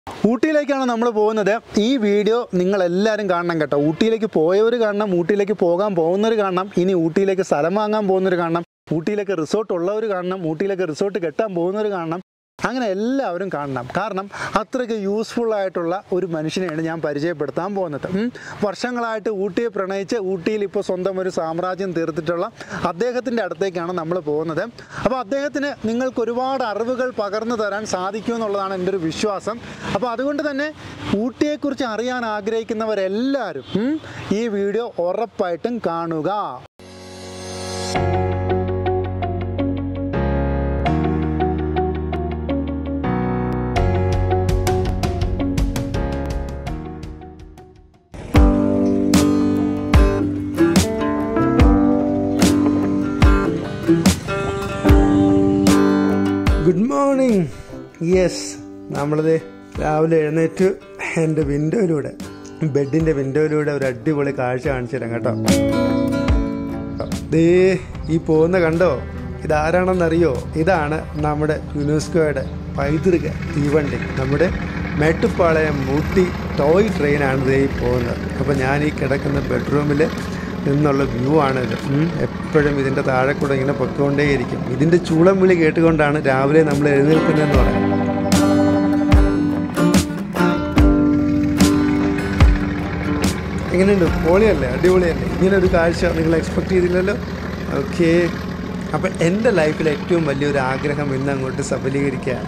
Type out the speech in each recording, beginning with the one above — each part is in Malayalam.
ഊട്ടിയിലേക്കാണ് നമ്മൾ പോകുന്നത് ഈ വീഡിയോ നിങ്ങൾ എല്ലാവരും കാണണം കേട്ടോ ഊട്ടിയിലേക്ക് പോയവർ കാണണം ഊട്ടിയിലേക്ക് പോകാൻ പോകുന്നവർ കാണണം ഇനി ഊട്ടിയിലേക്ക് സ്ഥലം വാങ്ങാൻ പോകുന്നവർ കാണണം ഊട്ടിയിലേക്ക് റിസോർട്ട് ഉള്ളവർ കാണണം ഊട്ടിയിലേക്ക് റിസോർട്ട് കെട്ടാൻ പോകുന്നവർ കാണണം അങ്ങനെ എല്ലാവരും കാണണം കാരണം അത്രയ്ക്ക് യൂസ്ഫുൾ ആയിട്ടുള്ള ഒരു മനുഷ്യനെയാണ് ഞാൻ പരിചയപ്പെടുത്താൻ പോകുന്നത് ഉം. വർഷങ്ങളായിട്ട് ഊട്ടിയെ പ്രണയിച്ച് ഊട്ടിയിൽ ഇപ്പോൾ സ്വന്തം ഒരു സാമ്രാജ്യം തീർത്തിട്ടുള്ള അദ്ദേഹത്തിൻ്റെ അടുത്തേക്കാണ് നമ്മൾ പോകുന്നത് അപ്പോൾ അദ്ദേഹത്തിന് നിങ്ങൾക്ക് ഒരുപാട് അറിവുകൾ പകർന്നു തരാൻ സാധിക്കുമെന്നുള്ളതാണ് എൻ്റെ ഒരു വിശ്വാസം അപ്പോൾ അതുകൊണ്ട് തന്നെ ഊട്ടിയെക്കുറിച്ച് അറിയാൻ ആഗ്രഹിക്കുന്നവരെല്ലാവരും ഉം, ഈ വീഡിയോ ഉറപ്പായിട്ടും കാണുക ഗുഡ് മോർണിംഗ് യെസ് നമ്മളിത് രാവിലെ എഴുന്നേറ്റ് എൻ്റെ വിൻഡോയിലൂടെ ബെഡിൻ്റെ വിൻഡോയിലൂടെ ഒരു അടിപൊളി കാഴ്ച കാണിച്ചു തരാം കേട്ടോ ദേ ഈ പോകുന്ന കണ്ടോ ഇതാരാണെന്നറിയോ ഇതാണ് നമ്മുടെ യുനെസ്കോയുടെ പൈതൃക തീവണ്ടി നമ്മുടെ മേട്ടുപ്പാളയം ഊട്ടി ടോയ് ട്രെയിനാണ് ദേ ഈ പോകുന്നത് അപ്പോൾ ഞാൻ ഈ കിടക്കുന്ന ബെഡ്റൂമിൽ നിന്നുള്ള വ്യൂ ആണിത് ഉം. എപ്പോഴും ഇതിൻ്റെ താഴെ കൂടെ ഇങ്ങനെ പൊയ്ക്കൊണ്ടേയിരിക്കും ഇതിൻ്റെ ചൂളം വിളി കേട്ടുകൊണ്ടാണ് രാവിലെ നമ്മൾ എഴുന്നേൽക്കുന്നതെന്ന് പറയാം എങ്ങനെയുണ്ട് പൊളിയല്ലേ അടിപൊളിയല്ലേ ഇങ്ങനെ ഒരു കാഴ്ച നിങ്ങൾ എക്സ്പെക്ട് ചെയ്തില്ലല്ലോ ഓക്കെ അപ്പം എൻ്റെ ലൈഫിൽ ഏറ്റവും വലിയൊരു ആഗ്രഹം ഇന്ന് അങ്ങോട്ട് സഫലീകരിക്കുകയാണ്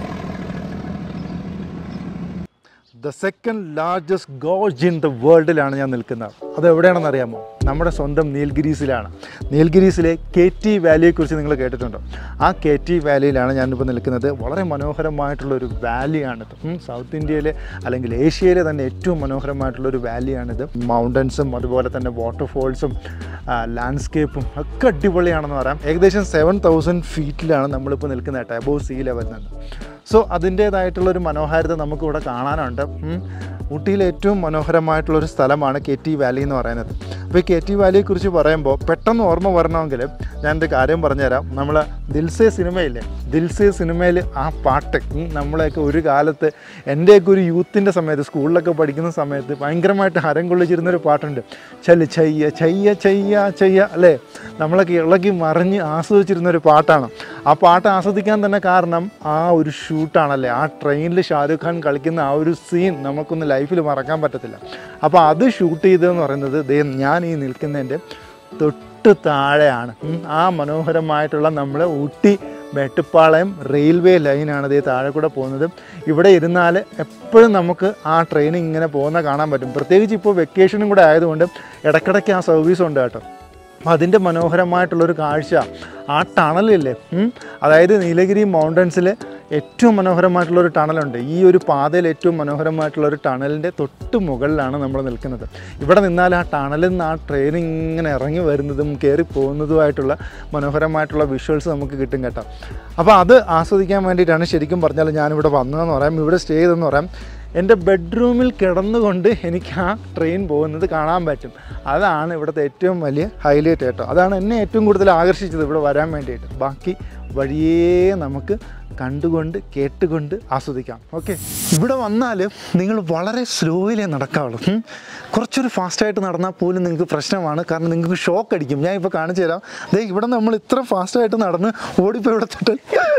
the second largest gorge in the വേൾഡിലാണ് ഞാൻ നിൽക്കുന്നത് അത് എവിടെയാണെന്ന് അറിയാമോ നമ്മുടെ സ്വന്തം നീൽഗിരീസിലാണ് നീൽഗിരീസിലെ കെ ടി വാലിയെക്കുറിച്ച് നിങ്ങൾ കേട്ടിട്ടുണ്ടോ ആ കെ ടി വാലിയിലാണ് ഞാനിപ്പോൾ നിൽക്കുന്നത് വളരെ മനോഹരമായിട്ടുള്ള ഒരു വാലിയാണിത് ഉം, സൗത്ത് ഇന്ത്യയിലെ അല്ലെങ്കിൽ ഏഷ്യയിലെ തന്നെ ഏറ്റവും മനോഹരമായിട്ടുള്ള ഒരു വാലിയാണിത് മൗണ്ടൻസും അതുപോലെ തന്നെ വാട്ടർഫോൾസും ലാൻഡ്സ്കേപ്പും ഒക്കെ അടിപൊളിയാണെന്ന് പറയാം ഏകദേശം സെവൻ തൗസൻഡ് ഫീറ്റിലാണ് നമ്മളിപ്പോൾ നിൽക്കുന്നത് കേട്ടോ അബോവ് സീ ലെവലിൽ നിന്ന് സോ അതിൻ്റേതായിട്ടുള്ളൊരു മനോഹാരിത നമുക്കിവിടെ കാണാനുണ്ട് ഉം. ഊട്ടിയിലെ ഏറ്റവും മനോഹരമായിട്ടുള്ളൊരു സ്ഥലമാണ് കെ ടി വാലി എന്ന് പറയുന്നത് അപ്പോൾ ഈ കെ ടി വാലിയെക്കുറിച്ച് പറയുമ്പോൾ പെട്ടെന്ന് ഓർമ്മ വരണമെങ്കിൽ ഞാനൊരു കാര്യം പറഞ്ഞുതരാം നമ്മൾ ദിൽസേ സിനിമയില്ലേ ദിൽസേ സിനിമയിൽ ആ പാട്ട് ഉം, നമ്മളെയൊക്കെ ഒരു കാലത്ത് എൻ്റെയൊക്കെ ഒരു യൂത്തിൻ്റെ സമയത്ത് സ്കൂളിലൊക്കെ പഠിക്കുന്ന സമയത്ത് ഭയങ്കരമായിട്ട് ഹരം കൊള്ളിച്ചിരുന്നൊരു പാട്ടുണ്ട് ചല് ചയ്യ ചയ്യ ചയ്യ ചയ്യ അല്ലേ നമ്മളൊക്കെ ഇളകി മറിഞ്ഞ് ആസ്വദിച്ചിരുന്ന ഒരു പാട്ടാണ് ആ പാട്ട് ആസ്വദിക്കാൻ തന്നെ കാരണം ആ ഒരു ഷൂട്ടാണല്ലേ ആ ട്രെയിനിൽ ഷാരൂഖ് ഖാൻ കളിക്കുന്ന ആ ഒരു സീൻ നമുക്കൊന്ന് ലൈഫിൽ മറക്കാൻ പറ്റത്തില്ല അപ്പോൾ അത് ഷൂട്ട് ചെയ്തതെന്ന് പറയുന്നത് ദേ ഞാൻ ഈ നിൽക്കുന്നതിൻ്റെ തൊട്ട് താഴെയാണ് ഉം. ആ മനോഹരമായിട്ടുള്ള നമ്മൾ ഊട്ടി മേട്ടുപ്പാളയം റെയിൽവേ ലൈനാണ് ഇതേ താഴെ കൂടെ പോകുന്നത് ഇവിടെ ഇരുന്നാൽ എപ്പോഴും നമുക്ക് ആ ട്രെയിൻ ഇങ്ങനെ പോകുന്ന കാണാൻ പറ്റും പ്രത്യേകിച്ച് ഇപ്പോൾ വെക്കേഷനും കൂടെ ആയതുകൊണ്ട് ഇടയ്ക്കിടയ്ക്ക് ആ സർവീസ് ഉണ്ട് കേട്ടോ അപ്പം അതിൻ്റെ മനോഹരമായിട്ടുള്ളൊരു കാഴ്ച ആ ടണലില്ലേ ഉം, അതായത് നീലഗിരി മൗണ്ടൻസിൽ ഏറ്റവും മനോഹരമായിട്ടുള്ളൊരു ടണലുണ്ട് ഈ ഒരു പാതയിൽ ഏറ്റവും മനോഹരമായിട്ടുള്ള ഒരു ടണലിൻ്റെ തൊട്ട് മുകളിലാണ് നമ്മൾ നിൽക്കുന്നത് ഇവിടെ നിന്നാൽ ആ ടണലിൽ നിന്ന് ആ ട്രെയിൻ ഇങ്ങനെ ഇറങ്ങി വരുന്നതും കയറി പോകുന്നതുമായിട്ടുള്ള മനോഹരമായിട്ടുള്ള വിഷ്വൽസ് നമുക്ക് കിട്ടും കേട്ടോ അപ്പോൾ അത് ആസ്വദിക്കാൻ വേണ്ടിയിട്ടാണ് ശരിക്കും പറഞ്ഞാൽ ഞാനിവിടെ വന്നതെന്ന് പറയാം ഇവിടെ സ്റ്റേ ചെയ്തെന്ന് പറയാം എൻ്റെ ബെഡ്റൂമിൽ കിടന്നുകൊണ്ട് എനിക്ക് ആ ട്രെയിൻ പോകുന്നത് കാണാൻ പറ്റും അതാണ് ഇവിടുത്തെ ഏറ്റവും വലിയ ഹൈലൈറ്റ് കേട്ടോ അതാണ് എന്നെ ഏറ്റവും കൂടുതൽ ആകർഷിച്ചത് ഇവിടെ വരാൻ വേണ്ടിയിട്ട് ബാക്കി വഴിയേ നമുക്ക് കണ്ടുകൊണ്ട് കേട്ടുകൊണ്ട് ആസ്വദിക്കാം ഓക്കെ ഇവിടെ വന്നാൽ നിങ്ങൾ വളരെ സ്ലോയിലേ നടക്കാവുള്ളൂ ഉം. കുറച്ചൊരു ഫാസ്റ്റായിട്ട് നടന്നാൽ പോലും നിങ്ങൾക്ക് പ്രശ്നമാണ് കാരണം നിങ്ങൾക്ക് ഷോക്ക് അടിക്കും ഞാൻ ഇപ്പോൾ കാണിച്ചു തരാം ദേ ഇവിടെ നമ്മൾ ഇത്ര ഫാസ്റ്റായിട്ട് നടന്ന് ഓടിപ്പോൾ ഇവിടെ തൊട്ട്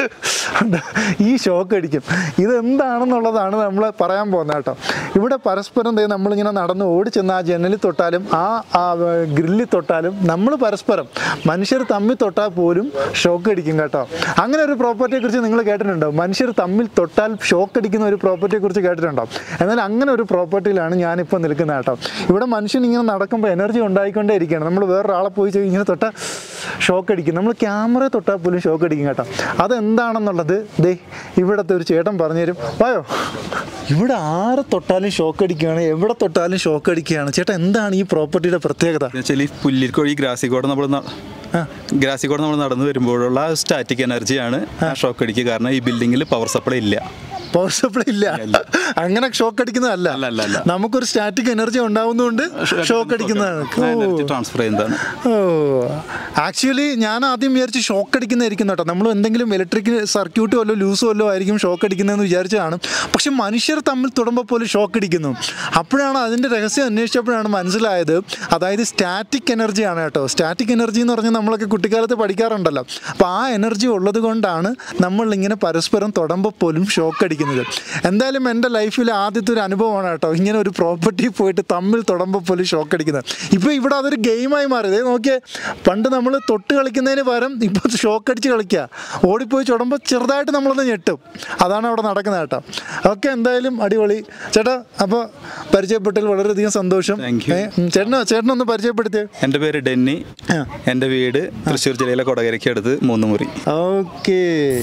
ഈ ഷോക്ക് അടിക്കും ഇതെന്താണെന്നുള്ളതാണ് നമ്മൾ പറയാൻ പോകുന്നത് കേട്ടോ ഇവിടെ പരസ്പരം ദേ നമ്മളിങ്ങനെ നടന്ന് ഓടിച്ചെന്ന് ആ ജനലിൽ തൊട്ടാലും ആ ആ ഗ്രില്ലിൽ തൊട്ടാലും നമ്മൾ പരസ്പരം മനുഷ്യർ തമ്മിൽ തൊട്ടാൽ പോലും ഷോക്ക് അടിക്കും കേട്ടോ അങ്ങനെ ഒരു പ്രോപ്പർട്ടിയെ കുറിച്ച് നിങ്ങൾ കേട്ടിട്ടുണ്ടോ മനുഷ്യർ തമ്മിൽ തൊട്ടാൽ ഷോക്ക് അടിക്കുന്ന ഒരു പ്രോപ്പർട്ടിയെ കുറിച്ച് കേട്ടിട്ടുണ്ടോ എന്നാൽ അങ്ങനെ ഒരു പ്രോപ്പർട്ടിയിലാണ് ഞാനിപ്പോൾ നിൽക്കുന്നത് കേട്ടോ ഇവിടെ മനുഷ്യൻ ഇങ്ങനെ നടക്കുമ്പോൾ എനർജി ഉണ്ടായിക്കൊണ്ടേ ഇരിക്കുകയാണ് നമ്മൾ വേറൊരാളെ പോയി ചെയ്ത് ഇങ്ങനെ തൊട്ടാൽ ഷോക്ക് അടിക്കും നമ്മൾ ക്യാമറ തൊട്ടാൽ പോലും ഷോക്ക് അടിക്കും കേട്ടോ അതെന്താണെന്നുള്ളത് ദേ ഇവിടുത്തെ ഒരു ചേട്ടൻ പറഞ്ഞുതരും വായോ ഇവിടെ ആരെ തൊട്ടാലും ഷോക്ക് അടിക്കുകയാണ് എവിടെ തൊട്ടാലും ഷോക്ക് അടിക്കുകയാണ് ചേട്ടാ എന്താണ് ഈ പ്രോപ്പർട്ടിയുടെ പ്രത്യേകത എന്നുവെച്ചാൽ ഈ പുല്ലിക്കോഴി ഗ്രാസിക്കോടെ നമ്മൾ ഗ്രാസിക്കോടെ നമ്മൾ നടന്നു വരുമ്പോഴുള്ള സ്റ്റാറ്റിക് എനർജിയാണ് ആ ഷോക്ക് അടിക്കുക കാരണം ഈ ബിൽഡിങ്ങിൽ പവർ സപ്ലൈ ഇല്ല പവർ സപ്ലൈ ഇല്ല അങ്ങനെ ഷോക്ക് അടിക്കുന്നതല്ല അല്ല, അല്ല, അല്ല. നമുക്കൊരു സ്റ്റാറ്റിക് എനർജി ഉണ്ടാവുന്നതുകൊണ്ട് ഷോക്ക് അടിക്കുന്നതാണ് ഓ. എനർജി ട്രാൻസ്ഫർ ചെയ്യുന്നതാണ് ഓ ആക്ച്വലി ഞാൻ ആദ്യം വിചാരിച്ച് ഷോക്ക് അടിക്കുന്നതായിരിക്കും കേട്ടോ നമ്മൾ എന്തെങ്കിലും ഇലക്ട്രിക് സർക്യൂട്ട് വല്ലോ ലൂസ് വല്ലോ ആയിരിക്കും ഷോക്ക് അടിക്കുന്നതെന്ന് വിചാരിച്ചതാണ് പക്ഷെ മനുഷ്യർ തമ്മിൽ തൊടുമ്പോൾ പോലും ഷോക്ക് അടിക്കുന്നു അപ്പോഴാണ് അതിൻ്റെ രഹസ്യം അന്വേഷിച്ചപ്പോഴാണ് മനസ്സിലായത് അതായത് സ്റ്റാറ്റിക് എനർജിയാണ് കേട്ടോ സ്റ്റാറ്റിക് എനർജി എന്ന് പറഞ്ഞാൽ നമ്മളൊക്കെ കുട്ടിക്കാലത്ത് പഠിക്കാറുണ്ടല്ലോ അപ്പോൾ ആ എനർജി ഉള്ളത് കൊണ്ടാണ് നമ്മൾ ഇങ്ങനെ പരസ്പരം തൊടുമ്പോൾ പോലും ഷോക്ക് അടിക്കുന്നത് എന്തായാലും എൻ്റെ ലൈഫിലെ ആദ്യത്തെ ഒരു അനുഭവമാണ് കേട്ടോ ഇങ്ങനെ ഒരു പ്രോപ്പർട്ടി പോയിട്ട് തമ്മിൽ തൊടുമ്പോൾ പോലും ഷോക്ക് അടിക്കുന്നത് ഇപ്പോൾ ഇവിടെ അതൊരു ഗെയിമായി മാറിയത് നോക്കിയേ പണ്ട് നമ്മൾ തൊട്ട് കളിക്കുന്നതിന് പകരം ഇപ്പോൾ ഷോക്ക് അടിച്ച് കളിക്കുക ഓടിപ്പോയി ചുടുമ്പോൾ ചെറുതായിട്ട് നമ്മളൊന്ന് ഞെട്ടും അതാണ് അവിടെ നടക്കുന്നത് കേട്ടോ ഓക്കെ എന്തായാലും അടിപൊളി ചേട്ടാ അപ്പോൾ പരിചയപ്പെട്ടതിൽ വളരെയധികം സന്തോഷം Thank you. ഏ, ഉം, ചേട്ടനോ ചേട്ടനൊന്ന് പരിചയപ്പെടുത്തിയേ എൻ്റെ പേര് ഡെന്നി ആ. എൻ്റെ വീട് തൃശ്ശൂർ ജില്ലയിലെ കൊടകരയ്ക്ക് അടുത്ത് മൂന്ന് മുറി ഓക്കേ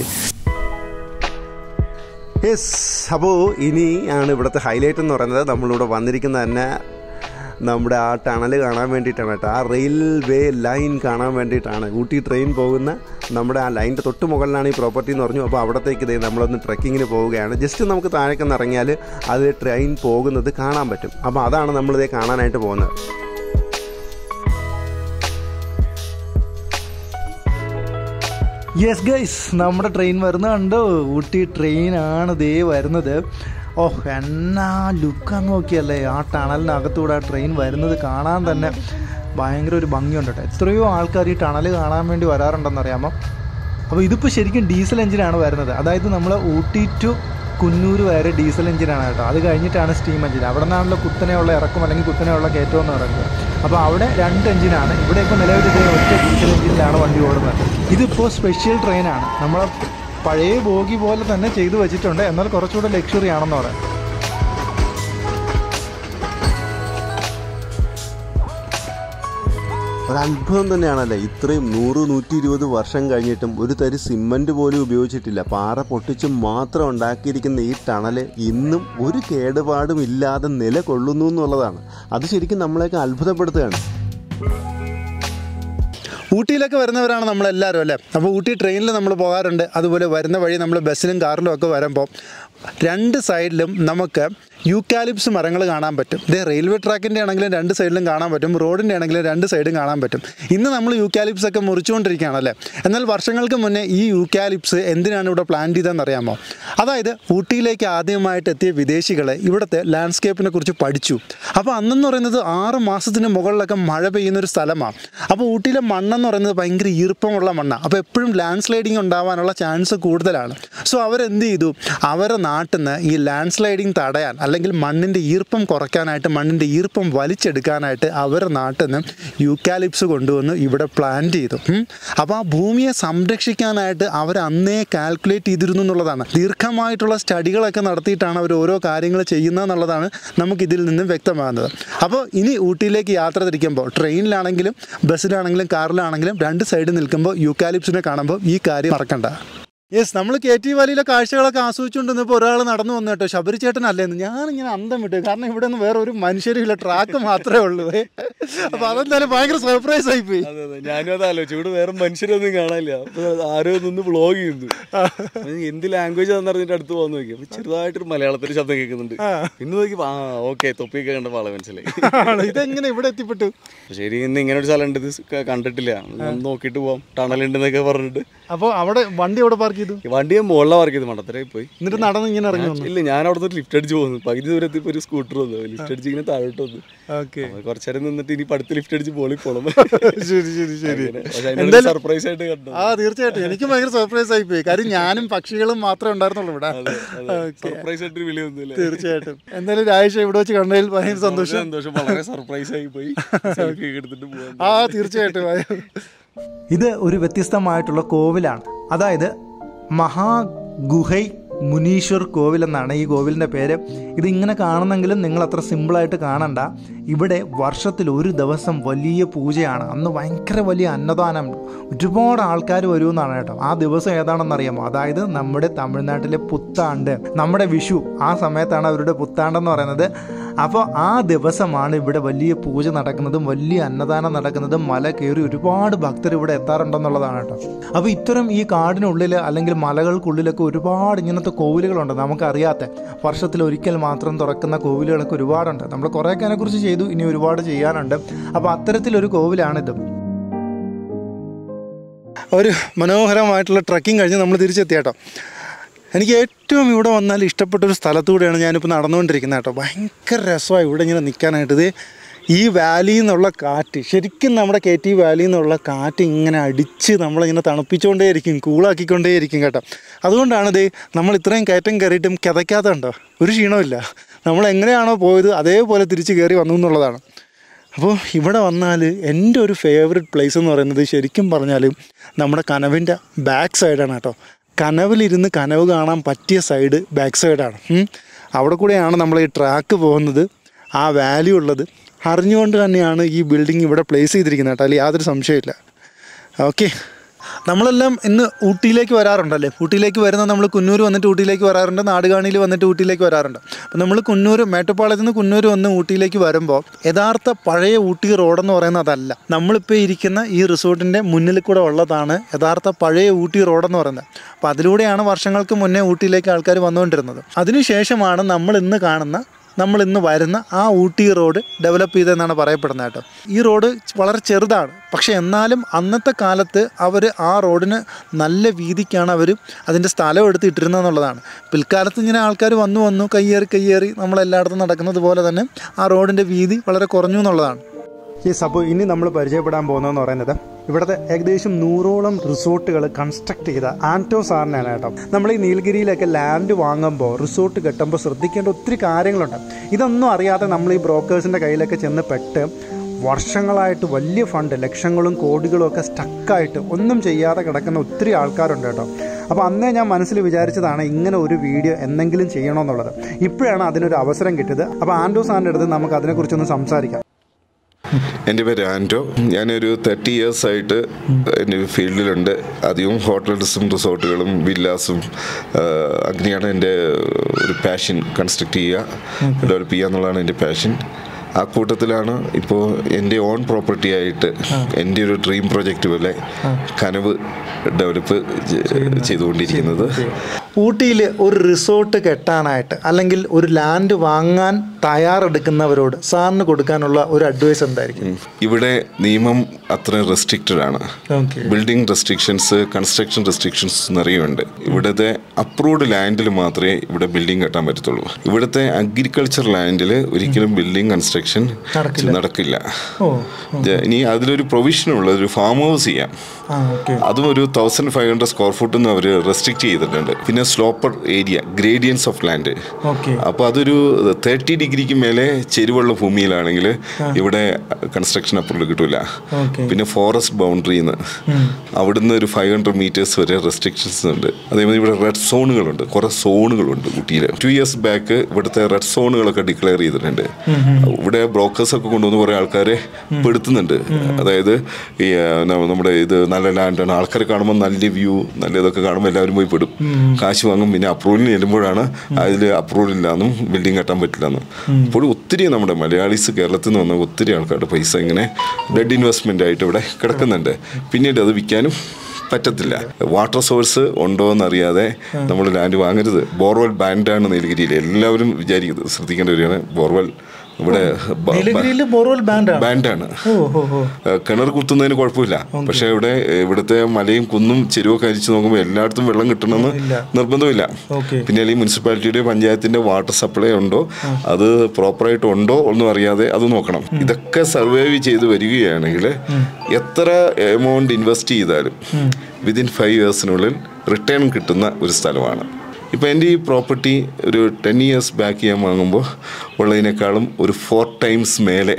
യെസ് അപ്പോൾ ഇനി ആണ് ഇവിടുത്തെ ഹൈലൈറ്റ് എന്ന് പറയുന്നത് നമ്മളിവിടെ വന്നിരിക്കുന്ന തന്നെ നമ്മുടെ ആ ടണൽ കാണാൻ വേണ്ടിയിട്ടാണ് കേട്ടോ ആ റെയിൽവേ ലൈൻ കാണാൻ വേണ്ടിയിട്ടാണ് ഊട്ടി ട്രെയിൻ പോകുന്ന നമ്മുടെ ആ ലൈനിൻ്റെ തൊട്ട് മുകളിലാണ് ഈ പ്രോപ്പർട്ടി എന്ന് പറഞ്ഞു അപ്പോൾ അവിടത്തേക്ക് ഇതേ നമ്മളൊന്ന് ട്രെക്കിങ്ങിന് പോവുകയാണ് ജസ്റ്റ് നമുക്ക് താഴേക്കൊന്ന് ഇറങ്ങിയാൽ അത് ട്രെയിൻ പോകുന്നത് കാണാൻ പറ്റും അപ്പോൾ അതാണ് നമ്മളിതേ കാണാനായിട്ട് പോകുന്നത് യെസ് ഗൈസ് നമ്മുടെ ട്രെയിൻ വരുന്നത് കണ്ടോ ഊട്ടി ട്രെയിനാണ് ദേ വരുന്നത് ഓ എന്നാ ലുക്കാന്ന് നോക്കിയല്ലേ ആ ടണലിനകത്തൂടെ ആ ട്രെയിൻ വരുന്നത് കാണാൻ തന്നെ ഭയങ്കര ഒരു ഭംഗിയുണ്ട് കേട്ടോ എത്രയോ ആൾക്കാർ ഈ ടണൽ കാണാൻ വേണ്ടി വരാറുണ്ടെന്നറിയാമോ അപ്പോൾ ഇതിപ്പോൾ ശരിക്കും ഡീസൽ എഞ്ചിനാണ് വരുന്നത് അതായത് നമ്മൾ ഊട്ടി ടു കുന്നൂർ വരെ ഡീസൽ എഞ്ചിനാണ് കേട്ടോ അത് കഴിഞ്ഞിട്ടാണ് സ്റ്റീം എഞ്ചിൻ അവിടെ നിന്നാണല്ലോ കുത്തനെയുള്ള ഇറക്കും അല്ലെങ്കിൽ കുത്തനെയുള്ള കയറ്റം എന്ന് പറയുന്നത് അപ്പോൾ അവിടെ രണ്ട് എഞ്ചിനാണ് ഇവിടെ ഇപ്പോൾ നിലവിൽ ഇതേ ഒറ്റ ഡീസൽ എഞ്ചിനിലാണ് വണ്ടി ഓടുന്നത് ഇതിപ്പോൾ സ്പെഷ്യൽ ട്രെയിനാണ് നമ്മളെ പഴയ ബോഗി പോലെ തന്നെ ചെയ്തു വെച്ചിട്ടുണ്ട് എന്നാൽ കുറച്ചുകൂടെ ലക്ഷറി ആണെന്ന് പറയാം ഒരു അത്ഭുതം തന്നെയാണല്ലേ ഇത്രയും നൂറ് നൂറ്റി ഇരുപത് വർഷം കഴിഞ്ഞിട്ടും ഒരു തരി സിമന്റ് പോലും ഉപയോഗിച്ചിട്ടില്ല പാറ പൊട്ടിച്ച് മാത്രം ഉണ്ടാക്കിയിരിക്കുന്ന ഈ ടണല് ഇന്നും ഒരു കേടുപാടും ഇല്ലാതെ നിലകൊള്ളുന്നു എന്നുള്ളതാണ് അത് ശരിക്കും നമ്മളെയൊക്കെ അത്ഭുതപ്പെടുത്തുകയാണ് ഊട്ടിയിലൊക്കെ വരുന്നവരാണ് നമ്മളെല്ലാവരും അല്ലേ അപ്പോൾ ഊട്ടി ട്രെയിനിൽ നമ്മൾ പോകാറുണ്ട് അതുപോലെ വരുന്ന വഴി നമ്മൾ ബസ്സിലും കാറിലും ഒക്കെ വരുമ്പോൾ രണ്ട് സൈഡിലും നമുക്ക് യൂക്കാലിപ്സ് മരങ്ങൾ കാണാൻ പറ്റും ഇതേ റെയിൽവേ ട്രാക്കിൻ്റെ ആണെങ്കിലും രണ്ട് സൈഡിലും കാണാൻ പറ്റും റോഡിൻ്റെ ആണെങ്കിലും രണ്ട് സൈഡും കാണാൻ പറ്റും ഇന്ന് നമ്മൾ യൂക്കാലിപ്സ് ഒക്കെ മുറിച്ചുകൊണ്ടിരിക്കുകയാണല്ലേ എന്നാൽ വർഷങ്ങൾക്ക് മുന്നേ ഈ യൂക്കാലിപ്സ് എന്തിനാണ് ഇവിടെ പ്ലാൻ ചെയ്തതെന്ന് അറിയാമോ അതായത് ഊട്ടിയിലേക്ക് ആദ്യമായിട്ട് എത്തിയ വിദേശികളെ ഇവിടുത്തെ ലാൻഡ്സ്കേപ്പിനെ കുറിച്ച് പഠിച്ചു അപ്പോൾ അന്നെന്ന് പറയുന്നത് ആറ് മാസത്തിന് മുകളിലൊക്കെ മഴ പെയ്യുന്ന ഒരു സ്ഥലമാണ് അപ്പോൾ ഊട്ടിയിലെ മണ്ണെന്ന് പറയുന്നത് ഭയങ്കര ഈർപ്പമുള്ള മണ്ണാണ് അപ്പോൾ എപ്പോഴും ലാൻഡ് സ്ലൈഡിങ് ഉണ്ടാവാനുള്ള ചാൻസ് കൂടുതലാണ് സോ അവരെന്ത് ചെയ്തു അവരെ നാട്ടിൽ നിന്ന് ഈ ലാൻഡ് സ്ലൈഡിങ് തടയാൻ അല്ലെങ്കിൽ മണ്ണിൻ്റെ ഈർപ്പം കുറയ്ക്കാനായിട്ട് മണ്ണിൻ്റെ ഈർപ്പം വലിച്ചെടുക്കാനായിട്ട് അവരുടെ നാട്ടിൽ നിന്ന് യൂക്കാലിപ്സ് കൊണ്ടുവന്ന് ഇവിടെ പ്ലാന്റ് ചെയ്തു ഉം. അപ്പോൾ ആ ഭൂമിയെ സംരക്ഷിക്കാനായിട്ട് അവർ അന്നേ കാൽക്കുലേറ്റ് ചെയ്തിരുന്നു എന്നുള്ളതാണ് ദീർഘമായിട്ടുള്ള സ്റ്റഡികളൊക്കെ നടത്തിയിട്ടാണ് അവർ ഓരോ കാര്യങ്ങൾ ചെയ്യുന്നത് എന്നുള്ളതാണ് നമുക്കിതിൽ നിന്നും വ്യക്തമാകുന്നത് അപ്പോൾ ഇനി ഊട്ടിയിലേക്ക് യാത്ര തിരിക്കുമ്പോൾ ട്രെയിനിലാണെങ്കിലും ബസ്സിലാണെങ്കിലും കാറിലാണെങ്കിലും രണ്ട് സൈഡിൽ നിൽക്കുമ്പോൾ യൂക്കാലിപ്സിനെ കാണുമ്പോൾ ഈ കാര്യം മറക്കണ്ട യെസ് നമ്മൾ കെ ടി വാലിയിലെ കാഴ്ചകളൊക്കെ ആസ്വദിച്ചുകൊണ്ടിരുന്നപ്പോൾ ഒരാൾ നടന്നു വന്നു കേട്ടോ ശബരി ചേട്ടനല്ലേന്ന് ഞാനിങ്ങനെ അന്തം വിട്ടു കാരണം ഇവിടെ നിന്ന് വേറെ ഒരു മനുഷ്യരില്ല ട്രാക്ക് മാത്രമേ ഉള്ളൂ അപ്പോൾ അതെന്തായാലും ഭയങ്കര സർപ്രൈസ് ആയിപ്പോയി അതെ അതെ ഞാനും അത് ആലോചിച്ചു ഇവിടെ വേറെ മനുഷ്യരൊന്നും കാണാനില്ല അപ്പൊ ആരോ നിന്ന് വ്ളോഗ് ചെയ്യുന്നു അപ്പൊ എന്ത് ലാംഗ്വേജ് ആണെന്ന് അറിഞ്ഞിട്ട് അടുത്ത് പോകാൻ നോക്കി അപ്പൊ ചെറുതായിട്ടൊരു മലയാളത്തിൽ ശബ്ദം കേൾക്കുന്നുണ്ട് പിന്നെ നോക്കി ആ ഓക്കെ തൊപ്പിയൊക്കെ കണ്ടപ്പോൾ ആളെ മനസ്സിലായി ആണോ ഇതെങ്ങനെ ഇവിടെ എത്തിപ്പെട്ടു അപ്പൊ ശരി ഇന്ന് ഇങ്ങനെ ഒരു സ്ഥലം ഉണ്ട് ഇത് ക- കണ്ടിട്ടില്ല ഒന്ന് നോക്കിയിട്ട് പോവാം ടണലുണ്ടെന്നൊക്കെ പറഞ്ഞിട്ട് അപ്പോൾ അവിടെ വണ്ടി അവിടെ പാർക്ക് ചെയ്തു ഈ വണ്ടി ഞാൻ മുകളിലെ വർക്ക് ചെയ്ത് മണ്ടത്തരായി പോയി എന്നിട്ട് നടന്ന് ഇങ്ങനെ ഇറങ്ങി വന്നു ഇല്ല ഞാൻ അവിടെ നിന്ന് ലിഫ്റ്റ് അടിച്ച് പോകുന്നു പകുതി ദൂരത്തിൽ ഇപ്പൊ ഒരു സ്കൂട്ടർ വന്നു ലിഫ്റ്റ് അടിച്ച് ഇങ്ങനെ താഴോട്ട് വന്നു ഓക്കെ അപ്പൊ കുറച്ച് നേരം നിന്നിട്ട് ഇനി പടുത്ത് ലിഫ്റ്റ് അടിച്ച് പോളി പോണം ശരി ശരി ശരി പക്ഷെ സർപ്രൈസ് ആയിട്ട് കണ്ടു ആ തീർച്ചയായിട്ടും എനിക്ക് ഭയങ്കര സർപ്രൈസ് ആയി പോയി കാര്യം ഞാനും പക്ഷികളും മാത്രമേ ഉണ്ടായിരുന്നുള്ളൂ ഇവിടെ ഓക്കെ സർപ്രൈസ് ആയിട്ട് വിളി ഒന്നുമില്ല തീർച്ചയായിട്ടും എന്തായാലും രാഴ്ച ഇവിടെ വെച്ച് കണ്ടതിൽ ഭയങ്കര സന്തോഷം സന്തോഷം വളരെ സർപ്രൈസ് ആയി പോയി സെൽഫി ഒക്കെ എടുത്തിട്ട് പോവാൻ ആ തീർച്ചയായിട്ടും ഇത് ഒരു വ്യത്യസ്തമായിട്ടുള്ള കോവിലാണ് അതായത് മഹാഗുഹൈ മുനീശ്വർ കോവിൽ എന്നാണ് ഈ കോവിലിൻ്റെ പേര് ഇത് ഇങ്ങനെ കാണുന്നെങ്കിലും നിങ്ങൾ അത്ര സിമ്പിളായിട്ട് കാണണ്ട ഇവിടെ വർഷത്തിൽ ഒരു ദിവസം വലിയ പൂജയാണ് അന്ന് ഭയങ്കര വലിയ അന്നദാനം ഒരുപാട് ആൾക്കാർ വരുമെന്നാണ് കേട്ടോ ആ ദിവസം ഏതാണെന്നറിയാമോ അതായത് നമ്മുടെ തമിഴ്നാട്ടിലെ പുത്താണ്ട് നമ്മുടെ വിഷു ആ സമയത്താണ് അവരുടെ പുത്താണ്ടെന്ന് പറയുന്നത് അപ്പോൾ ആ ദിവസമാണ് ഇവിടെ വലിയ പൂജ നടക്കുന്നതും വലിയ അന്നദാനം നടക്കുന്നതും മല കയറി ഒരുപാട് ഭക്തർ ഇവിടെ എത്താറുണ്ടെന്നുള്ളതാണ് കേട്ടോ അപ്പോൾ ഇത്തരം ഈ കാടിനുള്ളിൽ അല്ലെങ്കിൽ മലകൾക്കുള്ളിലൊക്കെ ഒരുപാട് ഇങ്ങനത്തെ കോവിലുകളുണ്ട് നമുക്കറിയാത്ത വർഷത്തിൽ ഒരിക്കൽ മാത്രം തുറക്കുന്ന കോവിലുകളൊക്കെ ഒരുപാടുണ്ട് നമ്മൾ കുറേയൊക്കെ അതിനെക്കുറിച്ച് ചെയ്തു ഇനി ഒരുപാട് ചെയ്യാനുണ്ട് അപ്പോൾ അത്തരത്തിലൊരു കോവിലാണിത് ഒരു മനോഹരമായിട്ടുള്ള ട്രക്കിംഗ് കഴിഞ്ഞ് നമ്മൾ തിരിച്ചെത്തി കേട്ടോ എനിക്ക് ഏറ്റവും ഇവിടെ വന്നാൽ ഇഷ്ടപ്പെട്ട ഒരു സ്ഥലത്തൂടെയാണ് ഞാനിപ്പോൾ നടന്നുകൊണ്ടിരിക്കുന്നത് കേട്ടോ ഭയങ്കര രസമാണ് ഇവിടെ ഇങ്ങനെ നിൽക്കാനായിട്ട് ഇത് ഈ വാലിയിൽ നിന്നുള്ള കാറ്റ് ശരിക്കും നമ്മുടെ കെ ടി വാലിയിൽ നിന്നുള്ള കാറ്റ് ഇങ്ങനെ അടിച്ച് നമ്മളിങ്ങനെ തണുപ്പിച്ചുകൊണ്ടേയിരിക്കും കൂളാക്കിക്കൊണ്ടേയിരിക്കും കേട്ടോ അതുകൊണ്ടാണ് ഇത് നമ്മൾ ഇത്രയും കയറ്റം കയറിയിട്ടും കിതയ്ക്കാത്തുണ്ടോ ഒരു ക്ഷീണമില്ല നമ്മൾ എങ്ങനെയാണോ പോയത് അതേപോലെ തിരിച്ച് കയറി വന്നു എന്നുള്ളതാണ് അപ്പോൾ ഇവിടെ വന്നാൽ എൻ്റെ ഒരു ഫേവററ്റ് പ്ലേസ് എന്ന് പറയുന്നത് ശരിക്കും പറഞ്ഞാൽ നമ്മുടെ കനവിൻ്റെ ബാക്ക് സൈഡാണ് കേട്ടോ കനവിലിരുന്ന് കനവ് കാണാൻ പറ്റിയ സൈഡ് ബാക്ക് സൈഡാണ് ഉം. അവിടെ കൂടെയാണ് നമ്മൾ ഈ ട്രാക്ക് പോകുന്നത് ആ വാല്യൂ ഉള്ളത് അറിഞ്ഞുകൊണ്ട് തന്നെയാണ് ഈ ബിൽഡിംഗ് ഇവിടെ പ്ലേസ് ചെയ്തിരിക്കുന്നത് കേട്ടോ അതിൽ യാതൊരു സംശയമില്ല ഓക്കെ നമ്മളെല്ലാം ഇന്ന് ഊട്ടിയിലേക്ക് വരാറുണ്ടല്ലേ ഊട്ടിയിലേക്ക് വരുന്ന നമ്മൾ കുന്നൂർ വന്നിട്ട് ഊട്ടിയിലേക്ക് വരാറുണ്ട് നാടുകാണിയിൽ വന്നിട്ട് ഊട്ടിയിലേക്ക് വരാറുണ്ട് അപ്പോൾ നമ്മൾ കുന്നൂർ മേട്ടുപ്പാളയത്ത് നിന്ന് കുന്നൂർ വന്ന് ഊട്ടിയിലേക്ക് വരുമ്പോൾ യഥാർത്ഥ പഴയ ഊട്ടി റോഡെന്ന് പറയുന്നത് അതല്ല നമ്മളിപ്പോൾ ഇരിക്കുന്ന ഈ റിസോർട്ടിൻ്റെ മുന്നിൽ കൂടെ ഉള്ളതാണ് യഥാർത്ഥ പഴയ ഊട്ടി റോഡെന്ന് പറയുന്നത് അപ്പോൾ അതിലൂടെയാണ് വർഷങ്ങൾക്ക് മുന്നേ ഊട്ടിയിലേക്ക് ആൾക്കാർ വന്നുകൊണ്ടിരുന്നത് അതിനുശേഷമാണ് നമ്മൾ ഇന്ന് കാണുന്ന നമ്മൾ ഇന്ന് വരുന്ന ആ ഊട്ടി റോഡ് ഡെവലപ്പ് ചെയ്തതെന്നാണ് പറയപ്പെടുന്നത് കേട്ടോ ഈ റോഡ് വളരെ ചെറുതാണ് പക്ഷേ എന്നാലും അന്നത്തെ കാലത്ത് അവർ ആ റോഡിന് നല്ല വീതിക്കാണ് അവർ അതിൻ്റെ സ്ഥലം എടുത്തിട്ടിരുന്നതെന്നുള്ളതാണ് പിൽക്കാലത്ത് ഇങ്ങനെ ആൾക്കാർ വന്നു വന്നു കയ്യേറി കയ്യേറി നമ്മളെല്ലായിടത്തും നടക്കുന്നത് പോലെ തന്നെ ആ റോഡിൻ്റെ വീതി വളരെ കുറഞ്ഞു എന്നുള്ളതാണ് ഈ അപ്പോൾ ഇനി നമ്മൾ പരിചയപ്പെടാൻ പോകുന്നതെന്ന് പറയുന്നത് ഇവിടുത്തെ ഏകദേശം നൂറോളം റിസോർട്ടുകൾ കൺസ്ട്രക്ട് ചെയ്ത ആൻറ്റോ സാറിനാണ് കേട്ടോ നമ്മൾ ഈ നീലഗിരിയിലൊക്കെ ലാൻഡ് വാങ്ങുമ്പോൾ റിസോർട്ട് കെട്ടുമ്പോൾ ശ്രദ്ധിക്കേണ്ട ഒത്തിരി കാര്യങ്ങളുണ്ട് ഇതൊന്നും അറിയാതെ നമ്മൾ ഈ ബ്രോക്കേഴ്സിൻ്റെ കയ്യിലൊക്കെ ചെന്ന് പെട്ട് വർഷങ്ങളായിട്ട് വലിയ ഫണ്ട് ലക്ഷങ്ങളും കോടികളും ഒക്കെ സ്റ്റക്കായിട്ട് ഒന്നും ചെയ്യാതെ കിടക്കുന്ന ഒത്തിരി ആൾക്കാരുണ്ട് കേട്ടോ അപ്പോൾ അന്നേ ഞാൻ മനസ്സിൽ വിചാരിച്ചതാണ് ഇങ്ങനെ ഒരു വീഡിയോ എന്തെങ്കിലും ചെയ്യണമെന്നുള്ളത് ഇപ്പോഴാണ് അതിനൊരു അവസരം കിട്ടിയത് അപ്പോൾ ആൻഡോ സാറിൻ്റെ അടുത്ത് നമുക്ക് അതിനെക്കുറിച്ചൊന്ന് സംസാരിക്കാം എൻ്റെ പേര് ആൻറ്റോ ഞാനൊരു തേർട്ടി ഇയേഴ്സ് ആയിട്ട് എൻ്റെ ഫീൽഡിലുണ്ട് അധികവും ഹോട്ടൽസും റിസോർട്ടുകളും വില്ലാസും അങ്ങനെയാണ് എൻ്റെ ഒരു പാഷൻ കൺസ്ട്രക്ട് ചെയ്യുക ഡെവലപ്പ് ചെയ്യുക എന്നുള്ളതാണ് എൻ്റെ പാഷൻ ആ കൂട്ടത്തിലാണ് ഇപ്പോൾ എൻ്റെ ഓൺ പ്രോപ്പർട്ടി ആയിട്ട് എൻ്റെ ഒരു ഡ്രീം പ്രൊജക്റ്റ് പോലെ കനവ് ഡെവലപ്പ് ചെയ്തുകൊണ്ടിരിക്കുന്നത് ഊട്ടിയിൽ ഒരു റിസോർട്ട് കെട്ടാനായിട്ട് അല്ലെങ്കിൽ ഒരു ലാൻഡ് വാങ്ങാൻ തയ്യാറെടുക്കുന്നവരോട് സാറിന് കൊടുക്കാനുള്ള ഒരു അഡ്വൈസ് എന്തായിരിക്കും ഇവിടെ നിയമം അത്രയും റെസ്ട്രിക്റ്റഡ് ആണ് okay building restrictions construction restrictions നിറയുണ്ട് ഇവിടുത്തെ അപ്രൂവ്ഡ് ലാൻഡിൽ മാത്രമേ ഇവിടെ ബിൽഡിംഗ് കെട്ടാൻ പറ്റത്തുള്ളൂ ഇവിടുത്തെ അഗ്രികൾച്ചർ ലാൻഡിൽ ഒരിക്കലും ബിൽഡിംഗ് കൺസ്ട്രക്ഷൻ നടക്കില്ല. നടക്കില്ല ഓ ജ- ഇനി അതിലൊരു പ്രൊവിഷനുള്ള ഒരു ഫാം ഹൗസ് ചെയ്യാം ആ ഓക്കെ അതും ഒരു thousand five hundred square foot എന്ന് അവർ റെസ്ട്രിക്ട് ചെയ്തിട്ടുണ്ട് പിന്നെ sloper area gradients of land okay അപ്പോൾ അതൊരു തേർട്ടി ഡിഗ്രിക്ക് മേലെ ചെരുവുള്ള ഭൂമിയിലാണെങ്കിൽ ഇവിടെ കൺസ്ട്രക്ഷൻ അപ്രൂവൽ കിട്ടൂല ഓക്കെ പിന്നെ ഫോറസ്റ്റ് ബൗണ്ടറിന്ന് അവിടുന്ന് ഒരു ഫൈവ് ഹൺഡ്രഡ് മീറ്റേഴ്സ് വരെ റെസ്ട്രിക്ഷൻസ് ഉണ്ട് അതേമാതിരി ഇവിടെ റെഡ് സോണുകളുണ്ട് കുറെ സോണുകളുണ്ട് ഊട്ടിയിൽ ടു ഇയേഴ്സ് ബാക്ക് ഇവിടുത്തെ റെഡ് സോണുകളൊക്കെ ഡിക്ലെയർ ചെയ്തിട്ടുണ്ട് ഇവിടെ ബ്രോക്കേഴ്സ് ഒക്കെ കൊണ്ടുവന്ന് കുറെ ആൾക്കാരെ പെടുത്തുന്നുണ്ട് അതായത് ഈ ആ, ന- നമ്മുടെ ഇത് നല്ല ലാൻഡാണ് ആൾക്കാരെ കാണുമ്പോൾ നല്ല വ്യൂ നല്ല ഇതൊക്കെ കാണുമ്പോൾ എല്ലാവരും പോയി പെടും കാശ് വാങ്ങും പിന്നെ അപ്രൂവലിന് ചെല്ലുമ്പോഴാണ് അതിൽ അപ്രൂവൽ ഇല്ലാന്നും ബിൽഡിംഗ് കെട്ടാൻ പറ്റില്ല എന്ന് അപ്പോൾ ഒത്തിരി നമ്മുടെ മലയാളീസ് കേരളത്തിൽ നിന്ന് വന്ന ഒത്തിരി ആൾക്കാരുടെ പൈസ ഇങ്ങനെ ഡെഡ് ഇൻവെസ്റ്റ്മെന്റ് ആയിട്ട് ഇവിടെ കിടക്കുന്നുണ്ട് പിന്നീട് അത് വിൽക്കാനും പറ്റത്തില്ല വാട്ടർ സോഴ്സ് ഉണ്ടോ എന്നറിയാതെ നമ്മൾ ലാൻഡ് വാങ്ങരുത് ബോർവെൽ ബാൻഡാണ് നീലഗിരിയിൽ എല്ലാവരും വിചാരിക്കുന്നത് ശ്രദ്ധിക്കേണ്ട കാര്യമാണ് ബോർവെൽ ഇവിടെ ബ- നീലഗിരിയിൽ ബോർവെൽ ബാൻഡാണ് ബാൻഡാണ് ഓ ഓ ഓ ഏഹ് കിണർ കുത്തുന്നതിന് കുഴപ്പമില്ല പക്ഷെ ഇവിടെ ഇവിടുത്തെ മലയും കുന്നും ചെരുവൊക്കെ അരിച്ചു നോക്കുമ്പോൾ എല്ലായിടത്തും വെള്ളം കിട്ടണമെന്ന് ഇല്ല. നിർബന്ധമില്ല ഓക്കെ പിന്നെ അല്ലെങ്കിൽ മുനിസിപ്പാലിറ്റിയുടെ പഞ്ചായത്തിന്റെ വാട്ടർ സപ്ലൈ ഉണ്ടോ അത് പ്രോപ്പറായിട്ട് ഉണ്ടോ ഒന്നും അറിയാതെ അത് നോക്കണം ഇതൊക്കെ സർവൈവ് ചെയ്ത് വരികയാണെങ്കിൽ എത്ര എമൗണ്ട് ഇൻവെസ്റ്റ് ചെയ്താലും വിതിൻ ഫൈവ് ഇയേഴ്സിനുള്ളിൽ റിട്ടേൺ കിട്ടുന്ന ഒരു സ്ഥലമാണ് ഇപ്പോൾ എൻ്റെ ഈ പ്രോപ്പർട്ടി ഒരു ടെൻ ഇയേഴ്സ് ബാക്ക് ഞാൻ വാങ്ങുമ്പോൾ ഉള്ളതിനേക്കാളും ഒരു ഫോർ ടൈംസ് മേലെ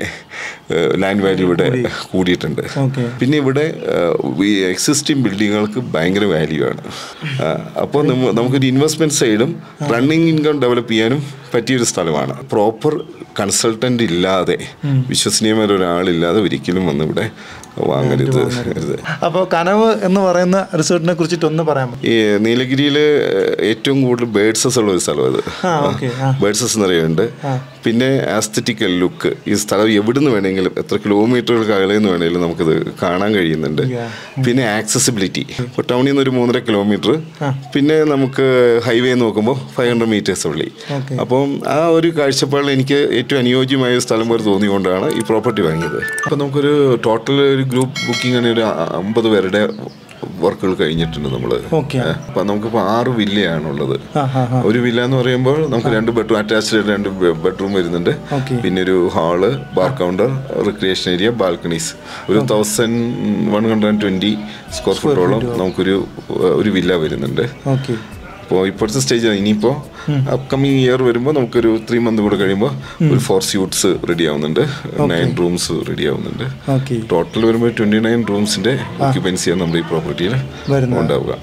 ലാൻഡ് വാല്യൂ ഇവിടെ കൂടിയിട്ടുണ്ട് ഓക്കെ പിന്നെ ഇവിടെ എക്സിസ്റ്റിംഗ് ബിൽഡിങ്ങുകൾക്ക് ഭയങ്കര വാല്യൂ ആണ് അപ്പോൾ നമുക്കൊരു ഇൻവെസ്റ്റ്മെന്റ് സൈഡും റണ്ണിങ് ഇൻകം ഡെവലപ്പ് ചെയ്യാനും പറ്റിയൊരു സ്ഥലമാണ് പ്രോപ്പർ കൺസൾട്ടന്റ് ഇല്ലാതെ വിശ്വസനീയമായ ഒരാളില്ലാതെ ഒരിക്കലും വന്ന് ഇവിടെ വാങ്ങരുത് അരുത്. അപ്പോൾ കനവ് എന്ന് പറയുന്ന റിസോർട്ടിനെ കുറിച്ചിട്ട് ഒന്ന് പറയാമോ ഈ നീലഗിരിയിൽ ഏറ്റവും കൂടുതൽ ബേഡ്സസ് ഉള്ള ഒരു സ്ഥലം അത് ആ ഓക്കെ ആ ബേഡ്സസ് നിറയുണ്ട് പിന്നെ ആസ്തറ്റിക്കൽ ലുക്ക് ഈ സ്ഥലം എവിടുന്ന് വേണമെങ്കിലും എത്ര കിലോമീറ്ററുകൾക്ക് അകലെന്ന് വേണമെങ്കിലും നമുക്കിത് കാണാൻ കഴിയുന്നുണ്ട് പിന്നെ ആക്സസിബിലിറ്റി ഇപ്പോൾ ടൗണിൽ നിന്ന് ഒരു മൂന്നര കിലോമീറ്റർ പിന്നെ നമുക്ക് ഹൈവേ നോക്കുമ്പോൾ ഫൈവ് ഹൺഡ്രഡ് മീറ്റേഴ്സ് ഉള്ളി അപ്പം ആ ഒരു കാഴ്ചപ്പാടിൽ എനിക്ക് ഏറ്റവും അനുയോജ്യമായ ഒരു സ്ഥലം പോലെ തോന്നിയുകൊണ്ടാണ് ഈ പ്രോപ്പർട്ടി വാങ്ങിയത് അപ്പോൾ നമുക്കൊരു ടോട്ടൽ ഒരു ഗ്രൂപ്പ് ബുക്കിംഗ് ആണ് ഒരു അമ്പത് പേരുടെ വർക്കുകൾ കഴിഞ്ഞിട്ടുണ്ട് നമ്മൾ Okay. അപ്പം നമുക്കിപ്പോൾ ആറ് വില്ലയാണുള്ളത് ആ ആ ആ ഒരു വില്ല എന്ന് പറയുമ്പോൾ നമുക്ക് രണ്ട് ബെഡ്റൂം അറ്റാച്ച്ഡ് രണ്ട് ബെഡ്റൂം വരുന്നുണ്ട് Okay. പിന്നെ ഒരു hall bar counter recreation area balconies ഒരു thousand one hundred and twenty square ഫുട്ടോളം നമുക്കൊരു ഏഹ്, ഒരു വില്ല വരുന്നുണ്ട് ഓക്കെ അപ്പോൾ ഇപ്പോഴത്തെ സ്റ്റേജ് ഇനിയിപ്പോൾ അപ്കമിങ് ഇയർ വരുമ്പോൾ നമുക്കൊരു ത്രീ മന്ത് കൂടെ കഴിയുമ്പോൾ ഒരു ഫോർ സ്യൂട്ട്സ് റെഡി ആവുന്നുണ്ട് നയൻ റൂംസ് റെഡി ആവുന്നുണ്ട് ഓക്കെ ടോട്ടൽ വരുമ്പോൾ ട്വന്റി നയൻ റൂംസിന്റെ ഓക്യുപ്പൻസിയാണ് നമ്മുടെ ഈ പ്രോപ്പർട്ടിയിൽ വരുന്നത്. ഉണ്ടാവുക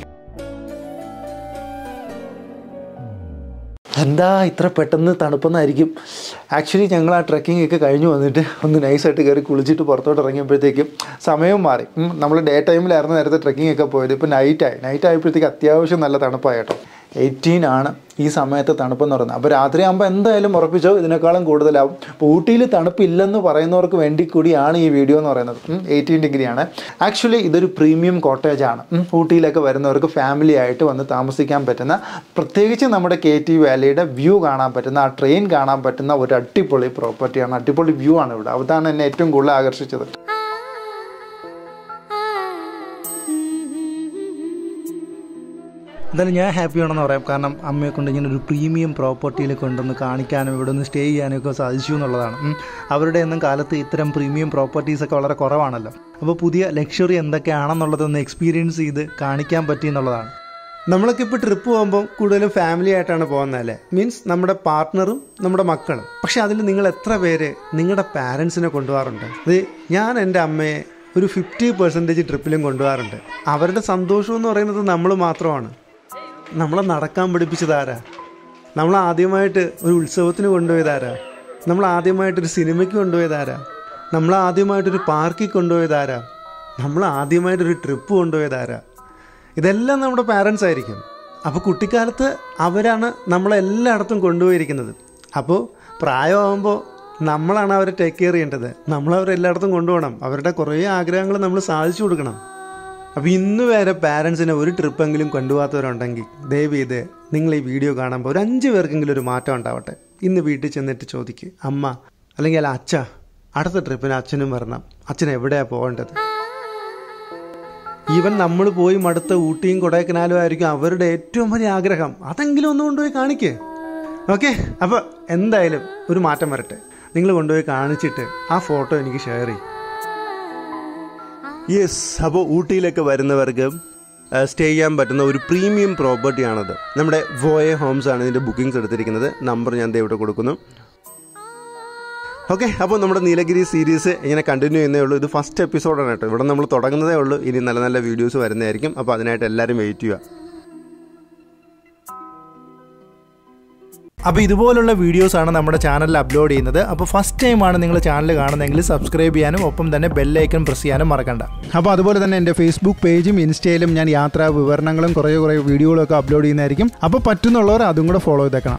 എന്താ ഇത്ര പെട്ടെന്ന് തണുപ്പെന്നായിരിക്കും ആക്ച്വലി ഞങ്ങൾ ആ ട്രക്കിംഗ് ഒക്കെ കഴിഞ്ഞ് വന്നിട്ട് ഒന്ന് നൈസായിട്ട് കയറി കുളിച്ചിട്ട് പുറത്തോട്ട് ഇറങ്ങിയപ്പോഴത്തേക്കും സമയം മാറി നമ്മൾ ഡേ ടൈമിലായിരുന്നു നേരത്തെ ട്രക്കിംഗ് ഒക്കെ പോയത് ഇപ്പോൾ നൈറ്റായി നൈറ്റ് ആയപ്പോഴത്തേക്ക് അത്യാവശ്യം നല്ല തണുപ്പായി കേട്ടോ എയ്റ്റീൻ ആണ് ഈ സമയത്ത് തണുപ്പെന്ന് പറയുന്നത് അപ്പോൾ രാത്രിയാകുമ്പോൾ എന്തായാലും ഉറപ്പിച്ചോ ഇതിനേക്കാളും കൂടുതലാവും അപ്പോൾ ഊട്ടിയിൽ തണുപ്പില്ലെന്ന് പറയുന്നവർക്ക് വേണ്ടി കൂടിയാണ് ഈ വീഡിയോ എന്ന് പറയുന്നത് എയ്റ്റീൻ ഡിഗ്രിയാണ് ആക്ച്വലി ഇതൊരു പ്രീമിയം കോട്ടേജ് ആണ് ഉം. ഊട്ടിയിലൊക്കെ വരുന്നവർക്ക് ഫാമിലി ആയിട്ട് വന്ന് താമസിക്കാൻ പറ്റുന്ന പ്രത്യേകിച്ച് നമ്മുടെ കെ ടി വാലിയുടെ വ്യൂ കാണാൻ പറ്റുന്ന ആ ട്രെയിൻ കാണാൻ പറ്റുന്ന ഒരു അടിപൊളി പ്രോപ്പർട്ടിയാണ് അടിപൊളി വ്യൂ ആണ് ഇവിടെ അതാണ് എന്നെ ഏറ്റവും കൂടുതൽ ആകർഷിച്ചത് എന്തായാലും ഞാൻ ഹാപ്പിയാണെന്ന് പറയാം കാരണം അമ്മയെ കൊണ്ട് ഇങ്ങനെ ഒരു പ്രീമിയം പ്രോപ്പർട്ടിയിൽ കൊണ്ടുവന്ന് കാണിക്കാനും ഇവിടെ ഒന്ന് സ്റ്റേ ചെയ്യാനും ഒക്കെ സാധിച്ചു എന്നുള്ളതാണ് ഉം. അവരുടെ ഒന്നും കാലത്ത് ഇത്തരം പ്രീമിയം പ്രോപ്പർട്ടീസ് ഒക്കെ വളരെ കുറവാണല്ലോ അപ്പോൾ പുതിയ ലക്ഷറി എന്തൊക്കെയാണെന്നുള്ളതൊന്ന് എക്സ്പീരിയൻസ് ചെയ്ത് കാണിക്കാൻ പറ്റി എന്നുള്ളതാണ് നമ്മളൊക്കെ ഇപ്പോൾ ട്രിപ്പ് പോകുമ്പോൾ കൂടുതലും ഫാമിലി ആയിട്ടാണ് പോകുന്നതല്ലേ മീൻസ് നമ്മുടെ പാർട്ട്ണറും നമ്മുടെ മക്കളും പക്ഷെ അതിൽ നിങ്ങൾ എത്ര പേര് നിങ്ങളുടെ പാരൻസിനെ കൊണ്ടുപോകാറുണ്ട് അത് ഞാൻ എൻ്റെ അമ്മയെ ഒരു ഫിഫ്റ്റി പെർസെൻറ്റേജ് ട്രിപ്പിലും കൊണ്ടുപോകാറുണ്ട് അവരുടെ സന്തോഷം എന്ന് പറയുന്നത് നമ്മൾ മാത്രമാണ് നമ്മളെ നടക്കാൻ പഠിപ്പിച്ചതാരാ നമ്മൾ ആദ്യമായിട്ട് ഒരു ഉത്സവത്തിന് കൊണ്ടുപോയതാരാ നമ്മൾ ആദ്യമായിട്ട് ഒരു സിനിമയ്ക്ക് കൊണ്ടുപോയതാരാ നമ്മൾ ആദ്യമായിട്ടൊരു പാർക്കിൽ കൊണ്ടുപോയതാരാ നമ്മൾ ആദ്യമായിട്ടൊരു ട്രിപ്പ് കൊണ്ടുപോയതാരാ ഇതെല്ലാം നമ്മുടെ പാരൻസ് ആയിരിക്കും അപ്പോൾ കുട്ടിക്കാലത്ത് അവരാണ് നമ്മളെല്ലായിടത്തും കൊണ്ടുപോയിരിക്കുന്നത് അപ്പോൾ പ്രായമാകുമ്പോൾ നമ്മളാണ് അവരെ ടേക്ക് കെയർ ചെയ്യേണ്ടത് നമ്മളവരെ എല്ലായിടത്തും കൊണ്ടുപോകണം അവരുടെ കുറേ ആഗ്രഹങ്ങൾ നമ്മൾ സാധിച്ചു കൊടുക്കണം അപ്പോൾ ഇന്ന് വരെ പാരൻസിനെ ഒരു ട്രിപ്പെങ്കിലും കൊണ്ടുപോകാത്തവരുണ്ടെങ്കിൽ ദയവ് ചെയ്ത് നിങ്ങൾ ഈ വീഡിയോ കാണുമ്പോൾ ഒരു അഞ്ച് പേർക്കെങ്കിലും ഒരു മാറ്റം ഉണ്ടാവട്ടെ ഇന്ന് വീട്ടിൽ ചെന്നിട്ട് ചോദിക്കുക അമ്മ അല്ലെങ്കിൽ അല്ല അച്ഛ അടുത്ത ട്രിപ്പിന് അച്ഛനും വരണം അച്ഛൻ എവിടെയാണ് പോകേണ്ടത് ഈവൻ നമ്മൾ പോയി മടുത്ത ഊട്ടിയും കൊടൈക്കനാലും ആയിരിക്കും അവരുടെ ഏറ്റവും വലിയ ആഗ്രഹം അതെങ്കിലും ഒന്ന് കൊണ്ടുപോയി കാണിക്കേ ഓക്കെ അപ്പോൾ എന്തായാലും ഒരു മാറ്റം വരട്ടെ നിങ്ങൾ കൊണ്ടുപോയി കാണിച്ചിട്ട് ആ ഫോട്ടോ എനിക്ക് ഷെയർ ചെയ്യും യെസ് അപ്പോൾ ഊട്ടിയിലൊക്കെ വരുന്നവർക്ക് സ്റ്റേ ചെയ്യാൻ പറ്റുന്ന ഒരു പ്രീമിയം പ്രോപ്പർട്ടിയാണത് നമ്മുടെ വോയെ ഹോംസ് ആണ് ഇതിൻ്റെ ബുക്കിംഗ്സ് എടുത്തിരിക്കുന്നത് നമ്പർ ഞാൻ ദേ ഇവിടെ കൊടുക്കുന്നു ഓക്കെ അപ്പോൾ നമ്മുടെ നീലഗിരി സീരീസ് ഇങ്ങനെ കണ്ടിന്യൂ ചെയ്യുന്നേ ഉള്ളൂ ഇത് ഫസ്റ്റ് എപ്പിസോഡാണ് കേട്ടോ ഇവിടെ നമ്മൾ തുടങ്ങുന്നതേ ഉള്ളൂ ഇനി നല്ല നല്ല വീഡിയോസ് വരുന്നതായിരിക്കും അപ്പോൾ അതിനായിട്ട് എല്ലാവരും വെയിറ്റ് ചെയ്യുക അപ്പോൾ ഇതുപോലുള്ള വീഡിയോസാണ് നമ്മുടെ ചാനലിൽ അപ്ലോഡ് ചെയ്യുന്നത് അപ്പോൾ ഫസ്റ്റ് ടൈമാണ് നിങ്ങൾ ചാനൽ കാണുന്നതെങ്കിൽ സബ്സ്ക്രൈബ് ചെയ്യാനും ഒപ്പം തന്നെ ബെല്ലൈക്കൺ പ്രസ് ചെയ്യാനും മറക്കണ്ട അപ്പോൾ അതുപോലെ തന്നെ എൻ്റെ ഫേസ്ബുക്ക് പേജും ഇൻസ്റ്റയിലും ഞാൻ യാത്രാ വിവരണങ്ങളും കുറേ കുറേ വീഡിയോകളൊക്കെ അപ്ലോഡ് ചെയ്യുന്നതായിരിക്കും അപ്പോൾ പറ്റുന്നുള്ളവർ അതും കൂടെ ഫോളോ ചെയ്തേക്കണം